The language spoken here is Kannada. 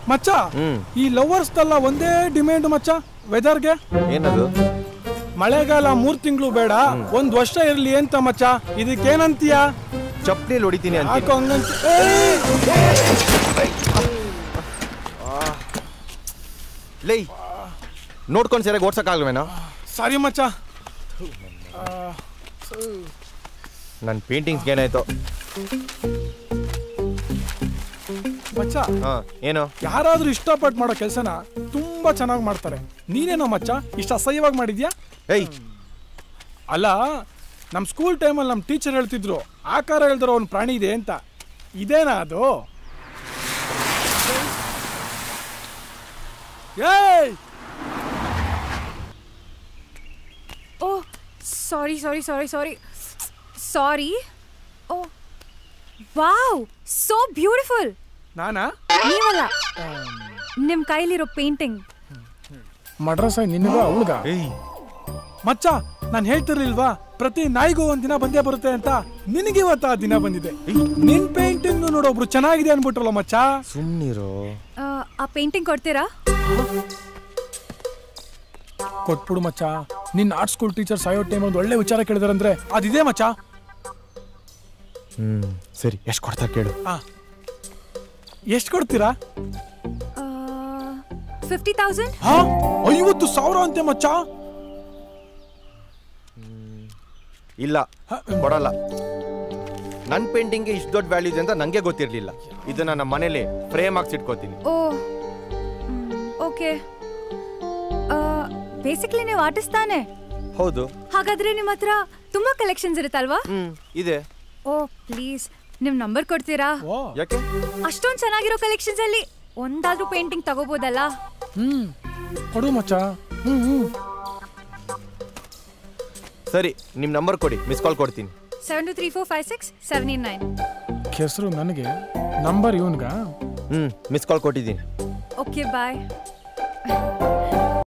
ಮಚ್ಚ ಹ್ಮ್ ಈ ಲವರ್ಸ್ದೆಲ್ಲ ಒಂದೇ ಡಿಮ್ಯಾಂಡ್ ಮಚ್ಚ ವೆದರ್ಗೆ ಏನದು ಮಳೆಗಾಲ ಮೂರ್ ತಿಂಗಳು ಬೇಡ ಒಂದ್ ವರ್ಷ ಇರ್ಲಿ ಅಂತ ಮಚ್ಚ ಇದಕ್ಕೇನಂತೀಯ ಚಪ್ಲಿಲಿ ಹೊಡಿತೀನಿ ಅಂತ ಯಾಕೋ ಹಂಗಂತ ಏಯ್! ಲೈ ನೋಡ್ಕೊಂಡು ಸರಿಯಾಗಿ ಓಡ್ಸಕ್ಕಾಗಲ್ವೇನೋ ಸಾರಿ ಮಚ್ಚ ನನ್ನ ಪೇಂಟಿಂಗ್ಸ್ಗೆ ಏನಾಯ್ತು ಮಚ್ಚ ಹಾ ಏನು ಯಾರಾದ್ರೂ ಇಷ್ಟಪಟ್ಟು ಮಾಡೋ ಕೆಲಸನ ತುಂಬಾ ಚೆನ್ನಾಗಿ ಮಾಡ್ತಾರೆ ನೀನೇನೋ ಮಚ್ಚ ಇಷ್ಟ ಅಸಹ್ಯವಾಗಿ ಮಾಡಿದ್ಯಾ ಏಯ್ ಅಲ್ಲ ನಮ್ಮ ಸ್ಕೂಲ್ ಟೈಮಲ್ಲಿ ನಮ್ಮ ಟೀಚರ್ ಹೇಳ್ತಿದ್ರು ಆಕಾರ ಹೇಳ್ದಿರೋ ಒಂದು ಪ್ರಾಣಿ ಇದೆ ಅಂತ ಇದೇನಾ ಅದು ಏಯ್ oh sorry sorry sorry sorry sorry oh wow so beautiful ನಾನಾ ನೀವಲ್ಲ ನಿಮ್ ಕೈಲಿರೋ ಪೇಂಟಿಂಗ್ ಮಡ್ರಸ ನಿನಗ ಅವಳ್ಗ ಏಯ್ ಮಚ್ಚ ನಾನು ಹೇಳ್ತಿರ್ಲಿಲ್ವಾ ಪ್ರತಿ ನಾಯಿಗೂ ಒಂದ್ ದಿನ ಬಂದೇ ಬರುತ್ತೆ ಅಂತ ನಿನಗೆ ಇವತ್ತು ಆ ದಿನ ಬಂದಿದೆ ನಿನ್ ಪೇಂಟಿಂಗ್ ನೋಡೊಬ್ರು ಚೆನ್ನಾಗಿದೆ ಅನ್ಬಿಟ್ರಲ್ಲ ಮಚ್ಚ ಸುಮ್ಮನಿರೋ ಆ ಪೇಂಟಿಂಗ್ ಕೊಡ್ತೀರಾ ಕೊಟ್ಬಿಡು ಮಚ್ಚ ನಿನ್ ಆರ್ಟ್ ಸ್ಕೂಲ್ ಟೀಚರ್ ಸಾಯೋ ಟೈಮ್ ಒಂದು ಒಳ್ಳೆ ವಿಚಾರ ಕೇಳಿದಾರಂದ್ರೆ ಅದಿದೆ ಮಚ್ಚ ಹ್ಮ್ ಸರಿ ಎಷ್ಟು ಕೊಡ್ತಾ ಕೇಳು ಆ ಎಷ್ಟು ಕೊಡ್ತೀರಾ ಫಿಫ್ಟಿ ತೌಸಂಡ್ ಹಾ ಐವತ್ತು ಸಾವಿರ ಅಂತೆ ಮಚ್ಚ ಇಲ್ಲ ಕೊಡಲ್ಲ ನನ್ನ ಪೇಂಟಿಂಗ್ಗೆ ಇಷ್ಟು ದೊಡ್ಡ ವ್ಯಾಲ್ಯೂ ಇದೆ ಅಂತ ನನಗೆ ಗೊತ್ತಿರಲಿಲ್ಲ ಇದನ್ನ ನಮ್ಮ ಮನೇಲಿ ಫ್ರೇಮ್ ಹಾಕ್ಸಿಟ್ಕೋತೀನಿ ಓ ಓಕೆ ಬೇಸಿಕ್ಲಿ ನೀವು ಆರ್ಟಿಸ್ಟ್ ತಾನೆ ಹೌದು ಹಾಗಾದ್ರೆ ನಿಮ್ಮ ಹತ್ರ ತುಂಬಾ ಕಲೆಕ್ಷನ್ಸ್ ಇರುತ್ತಲ್ವಾ ಹ್ಮ್ ಇದೆ ಓ ಪ್ಲೀಸ್ ನಿಮ್ ನಂಬರ್ ಕೊಡ್ತೀರಾ ಓ ಯಾಕೆ ಅಷ್ಟೊಂದ್ ಚೆನ್ನಾಗಿರೋ ಕಲೆಕ್ಷನ್ಸ್ ಅಲ್ಲಿ ಒಂದಾದ್ರೂ ಪೇಂಟಿಂಗ್ ತಗೋಬೋದಲ್ಲ ಹ್ಮ್ ಕೊಡು ಮಚ್ಚ ಹ್ಮ್ ಹ್ಮ್ ಸರಿ ನಿಮ್ಮ ನಂಬರ್ ಕೊಡಿ ಮಿಸ್ ಕಾಲ್ ಕೊಡ್ತೀನಿ seven two three four five six seven in nine ಹೆಸರು ನನಗೆ ನಂಬರ್ ಇವನ್ಗ ಹ್ಮ್ ಮಿಸ್ ಕಾಲ್ ಕೊಟ್ಟಿದ್ದೀನಿ ಓಕೆ ಬಾಯ್